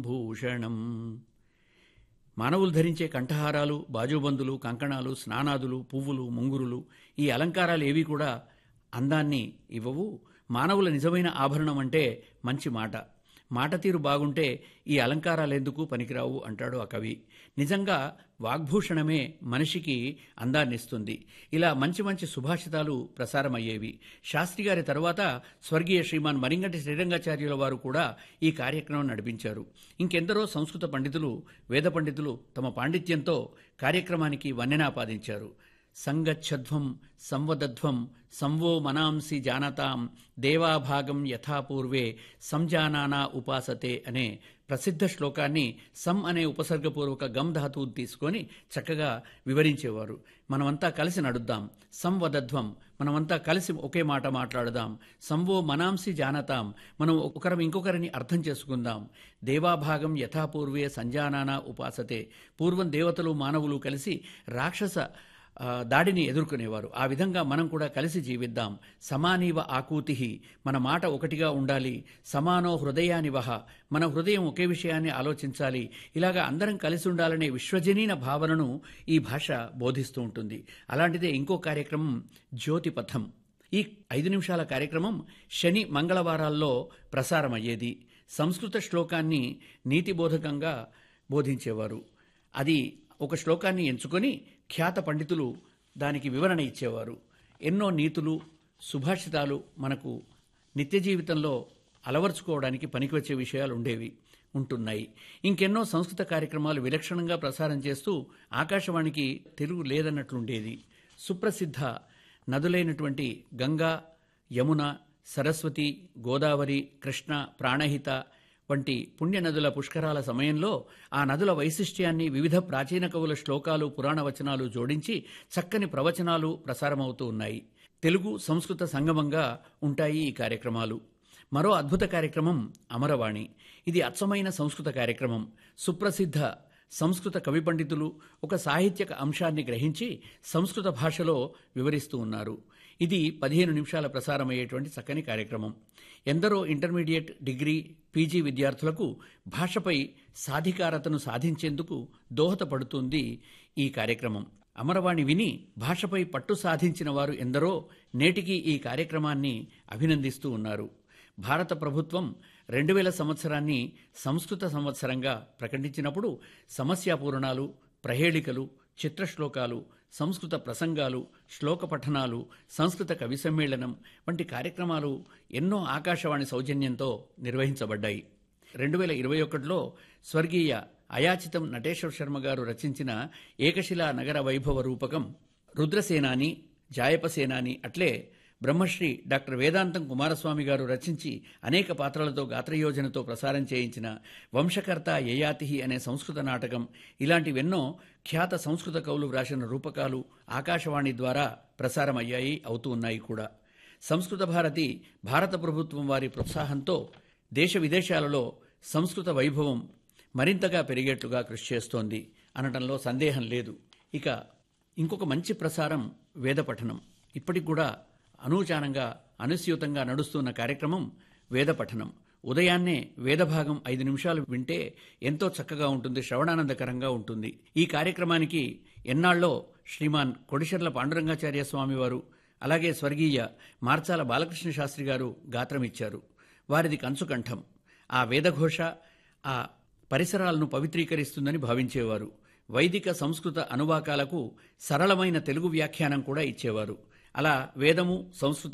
భూషణం మానవులు ధరించే కంఠహారాలు బాజుబందులు కంకణాలు స్నానాదులు పువ్వులు ముంగురులు ఈ అలంకారాలు ఏవి కూడా అందాన్ని ఇవ్వవు మానవుల నిజమైన ఆభరణం అంటే మంచి మాట మాట తీరు బాగుంటే ఈ అలంకారాలెందుకు పనికిరావు అంటాడు ఆ కవి నిజంగా వాగ్భూషణమే మనిషికి అందాన్నిస్తుంది ఇలా మంచి మంచి సుభాషితాలు ప్రసారమయ్యేవి శాస్త్రి గారి తరువాత స్వర్గీయ శ్రీమాన్ మరింగంటి శ్రీరంగాచార్యుల వారు కూడా ఈ కార్యక్రమం నడిపించారు ఇంకెందరో సంస్కృత పండితులు వేద పండితులు తమ పాండిత్యంతో కార్యక్రమానికి వన్నెనాపాదించారు సంగచ్చధ్వం సంవదధ్వం సంవో మనాంసి జానతాం దేవాభాగం యథాపూర్వే సంజానానా ఉపాసతే అనే ప్రసిద్ధ శ్లోకాన్ని సం అనే ఉపసర్గపూర్వక గం ధాతువు తీసుకొని చక్కగా వివరించేవారు మనమంతా కలిసి నడుద్దాం సంవదధ్వం మనమంతా కలిసి ఒకే మాట మాట్లాడదాం సంవో మనాంసి జానతాం మనం ఒకరం ఇంకొకరిని అర్థం చేసుకుందాం దేవాభాగం యథాపూర్వే సంజానానా ఉపాసతే పూర్వం దేవతలు మానవులు కలిసి రాక్షస ఆ, దాడిని ఎదుర్కొనేవారు ఆ విధంగా మనం కూడా కలిసి జీవిద్దాం సమానీవ ఆకూతి మన మాట ఒకటిగా ఉండాలి సమానో హృదయానివహ మన హృదయం ఒకే విషయాన్ని ఆలోచించాలి ఇలాగా అందరం కలిసి ఉండాలనే విశ్వజనీన భావనను ఈ భాష బోధిస్తూ ఉంటుంది అలాంటిదే ఇంకో కార్యక్రమం జ్యోతిపథం ఈ ఐదు నిమిషాల కార్యక్రమం శని మంగళవారాల్లో ప్రసారమయ్యేది సంస్కృత శ్లోకాన్ని నీతిబోధకంగా బోధించేవారు అది ఒక శ్లోకాన్ని ఎంచుకొని ఖ్యాత పండితులు దానికి వివరణ ఇచ్చేవారు ఎన్నో నీతులు సుభాషితాలు మనకు నిత్య జీవితంలో అలవర్చుకోవడానికి పనికివచ్చే విషయాలు ఉండేవి ఉంటున్నాయి ఇంకెన్నో సంస్కృత కార్యక్రమాలు విలక్షణంగా ప్రసారం చేస్తూ ఆకాశవాణికి తెలుగు లేదన్నట్లుండేది సుప్రసిద్ధ నదులైనటువంటి గంగా యమున సరస్వతి గోదావరి కృష్ణ ప్రాణహిత వంటి పుణ్యనదుల పుష్కరాల సమయంలో ఆ నదుల వైశిష్ట్యాన్ని వివిధ ప్రాచీన కవుల శ్లోకాలు పురాణ వచనాలు జోడించి చక్కని ప్రవచనాలు ప్రసారమవుతూ ఉన్నాయి తెలుగు సంస్కృత సంగమంగా ఉంటాయి ఈ కార్యక్రమాలు మరో అద్భుత కార్యక్రమం అమరవాణి ఇది అచ్చమైన సంస్కృత కార్యక్రమం సుప్రసిద్ధ సంస్కృత కవి పండితులు ఒక సాహిత్యక అంశాన్ని గ్రహించి సంస్కృత భాషలో వివరిస్తూ ఉన్నారు ఇది పదిహేను నిమిషాల ప్రసారమయ్యేటువంటి చక్కని కార్యక్రమం ఎందరో ఇంటర్మీడియట్ డిగ్రీ పీజీ విద్యార్థులకు భాషపై సాధికారతను సాధించేందుకు దోహదపడుతుంది ఈ కార్యక్రమం అమరవాణి విని భాషపై పట్టు సాధించిన వారు ఎందరో నేటికి ఈ కార్యక్రమాన్ని అభినందిస్తూ ఉన్నారు భారత ప్రభుత్వం రెండు వేల సంవత్సరాన్ని సంస్కృత సంవత్సరంగా ప్రకటించినప్పుడు సమస్యాపూరణాలు ప్రహేళికలు చిత్రశ్లోకాలు సంస్కృత ప్రసంగాలు శ్లోక పఠనాలు సంస్కృత కవి సమ్మేళనం వంటి కార్యక్రమాలు ఎన్నో ఆకాశవాణి సౌజన్యంతో నిర్వహించబడ్డాయి రెండు వేల ఇరవై ఒకటిలో స్వర్గీయ అయాచితం నటేశ్వర శర్మ గారు రచించిన ఏకశిలా నగర వైభవ రూపకం రుద్రసేనాని జాయపసేనాని అట్లే బ్రహ్మశ్రీ డాక్టర్ వేదాంతం కుమారస్వామి గారు రచించి అనేక పాత్రలతో గాత్రయోజనతో ప్రసారం చేయించిన వంశకర్త యయాతి అనే సంస్కృత నాటకం ఇలాంటివెన్నో ఖ్యాత సంస్కృత కవులు వ్రాసిన రూపకాలు ఆకాశవాణి ద్వారా ప్రసారమయ్యాయి అవుతూ ఉన్నాయి కూడా సంస్కృత భారతి భారత ప్రభుత్వం వారి ప్రోత్సాహంతో దేశ విదేశాలలో సంస్కృత వైభవం మరింతగా పెరిగేట్లుగా కృషి చేస్తోంది అనటంలో సందేహం లేదు ఇక ఇంకొక మంచి ప్రసారం వేద పఠనం ఇప్పటికి కూడా అనూచానంగా అనుస్యూతంగా నడుస్తున్న కార్యక్రమం వేద పఠనం ఉదయాన్నే వేదభాగం ఐదు నిమిషాలు వింటే ఎంతో చక్కగా ఉంటుంది శ్రవణానందకరంగా ఉంటుంది ఈ కార్యక్రమానికి ఎన్నాళ్ళలో శ్రీమాన్ కొడిశర్ల పాండురంగాచార్య స్వామి వారు అలాగే స్వర్గీయ మార్చాల బాలకృష్ణ శాస్త్రి గారు గాత్రమిచ్చారు వారిది కంచుకంఠం ఆ వేదఘోష ఆ పరిసరాలను పవిత్రీకరిస్తుందని భావించేవారు వైదిక సంస్కృత అనువాకాలకు సరళమైన తెలుగు వ్యాఖ్యానం కూడా ఇచ్చేవారు అలా వేదము సంస్కృత